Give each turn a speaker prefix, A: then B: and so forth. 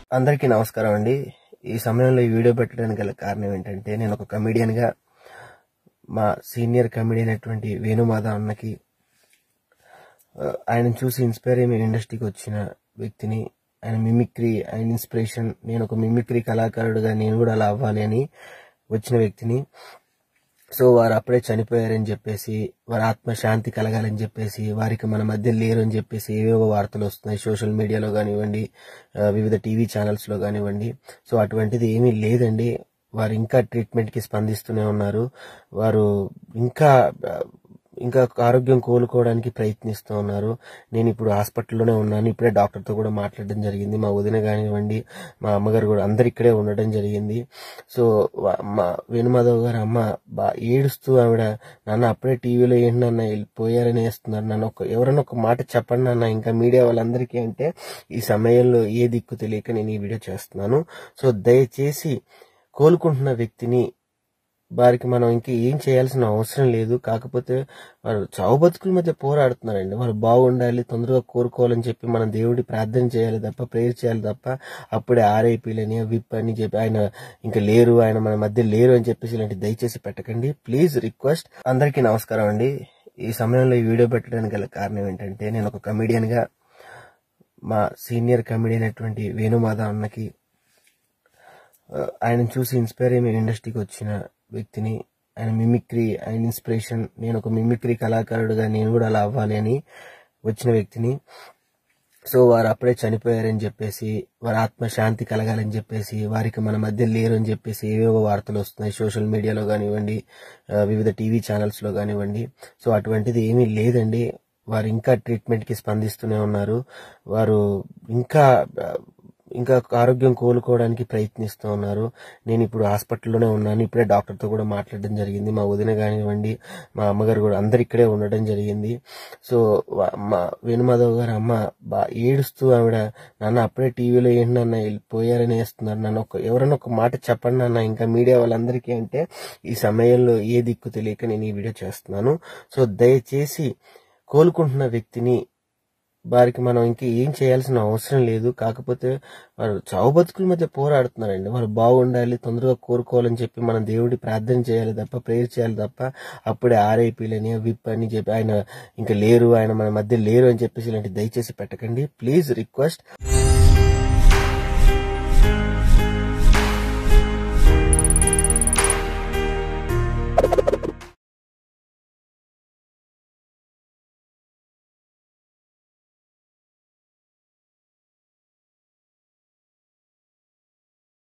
A: అందరికీ నమస్కారం అండి ఈ సమయంలో ఈ వీడియో పెట్టడానికి గల కారణం ఏంటంటే నేను ఒక కమెడియన్ గా మా సీనియర్ కమెడియన్ అయినటువంటి వేణుమాధవ్ అన్నకి ఆ, ఆయన చూసి ఇన్స్పైర్ అయ్యి నేను ఇండస్ట్రీకి వచ్చిన వ్యక్తిని ఆయన మిమిక్రీ ఆయన ఇన్స్పిరేషన్ నేను ఒక మిమిక్రీ కళాకారుడుగా నేను కూడా అలా అవ్వాలి అని వచ్చిన వ్యక్తిని సో వారు అప్పుడే చనిపోయారని చెప్పేసి వారి ఆత్మ శాంతి కలగాలని చెప్పేసి వారికి మన మధ్య లేరు అని చెప్పేసి ఏవేవో వార్తలు వస్తున్నాయి సోషల్ మీడియాలో కానివ్వండి ఆ, వివిధ టీవీ ఛానల్స్ లో కానివ్వండి సో అటువంటిది ఏమీ లేదండి వారు ఇంకా ట్రీట్మెంట్ కి స్పందిస్తూనే ఉన్నారు వారు ఇంకా ఆ, ఇంకా ఆరోగ్యం కోలుకోవడానికి ప్రయత్నిస్తూ ఉన్నారు నేను ఇప్పుడు హాస్పిటల్లోనే ఉన్నాను ఇప్పుడే డాక్టర్తో కూడా మాట్లాడడం జరిగింది మా వదిన కానివ్వండి మా అమ్మగారు కూడా అందరు ఇక్కడే ఉండడం జరిగింది సో వా- మా వేణుమాధవ్ గారు అమ్మ బా ఏడుస్తూ ఆవిడ నాన్న అప్పుడే టీవీలో ఏంటి నాన్న పోయారని వేస్తున్నారు నన్ను ఒక ఎవరైనా ఒక మాట చెప్పండి నాన్న ఇంకా మీడియా వాళ్ళందరికీ అంటే ఈ సమయంలో ఏ దిక్కు తెలియక నేను ఈ వీడియో చేస్తున్నాను సో దయచేసి కోలుకుంటున్న వ్యక్తిని వారికి మనం ఇంకా ఏం చేయాల్సిన అవసరం లేదు కాకపోతే వారు చావు బతుకుల మధ్య పోరాడుతున్నారండి వారు బాగుండాలి తొందరగా కోరుకోవాలని చెప్పి మనం దేవుడి ప్రార్థన చేయాలి తప్ప ప్రేయర్ చేయాలి తప్ప అప్పుడే ఆర్ఐపీలని విప్ అని చెప్పి ఆయన ఇంకా లేరు ఆయన మన మధ్య లేరు అని చెప్పేసి ఇలాంటి దయచేసి పెట్టకండి ప్లీజ్ రిక్వెస్ట్ అందరికీ నమస్కారం అండి ఈ సమయంలో ఈ వీడియో పెట్టడానికి గల కారణం ఏంటంటే నేను ఒక కమెడియన్ గా మా సీనియర్ కమెడియన్ అయినటువంటి వేణుమాధవ్ అన్నకి ఆ, ఆయన చూసి ఇన్స్పైర్ అయ్యి నేను ఇండస్ట్రీకి వచ్చిన వ్యక్తిని ఆయన మిమిక్రీ ఆయన ఇన్స్పిరేషన్ నేను ఒక మిమిక్రీ కళాకారుడుగా నేను కూడా అలా అవ్వాలి అని వచ్చిన వ్యక్తిని సో వారు అప్పుడే చనిపోయారని చెప్పేసి వారి ఆత్మ శాంతి కలగాలని చెప్పేసి వారికి మన మధ్య లేరు అని చెప్పేసి ఏవేవో వార్తలు వస్తున్నాయి సోషల్ మీడియాలో కానివ్వండి ఆ, వివిధ టీవీ ఛానల్స్ లో కానివ్వండి సో అటువంటిది ఏమీ లేదండి వారు ఇంకా ట్రీట్మెంట్ కి స్పందిస్తూనే ఉన్నారు వారు ఇంకా ఆ, ఇంకా ఆరోగ్యం కోలుకోవడానికి ప్రయత్నిస్తూ ఉన్నారు నేను ఇప్పుడు హాస్పిటల్లోనే ఉన్నాను ఇప్పుడే డాక్టర్తో కూడా మాట్లాడడం జరిగింది మా వదిన కానివ్వండి మా అమ్మగారు కూడా అందరు ఇక్కడే ఉండడం జరిగింది సో వా- మా వేణుమాధవ్ గారు అమ్మ బా ఏడుస్తూ ఆవిడ నాన్న అప్పుడే టీవీలో ఏంటి నాన్న పోయారని వేస్తున్నారు నన్ను ఒక ఎవరైనా ఒక మాట చెప్పండి నాన్న ఇంకా మీడియా వాళ్ళందరికీ అంటే ఈ సమయంలో ఏ దిక్కు తెలియక నేను ఈ వీడియో చేస్తున్నాను సో దయచేసి కోలుకుంటున్న వ్యక్తిని వారికి మనం ఇంకా ఏం చేయాల్సిన అవసరం లేదు కాకపోతే వారు చావు బతుకుల మధ్య పోరాడుతున్నారండి వారు బాగుండాలి తొందరగా కోరుకోవాలని చెప్పి మనం దేవుడి ప్రార్థన చేయాలి తప్ప ప్రేయర్ చేయాలి తప్ప అప్పుడే ఆర్ఐపీలని విప్ అని చెప్పి ఆయన ఇంకా లేరు ఆయన మన మధ్య లేరు అని చెప్పేసి ఇలాంటి దయచేసి పెట్టకండి ప్లీజ్ రిక్వెస్ట్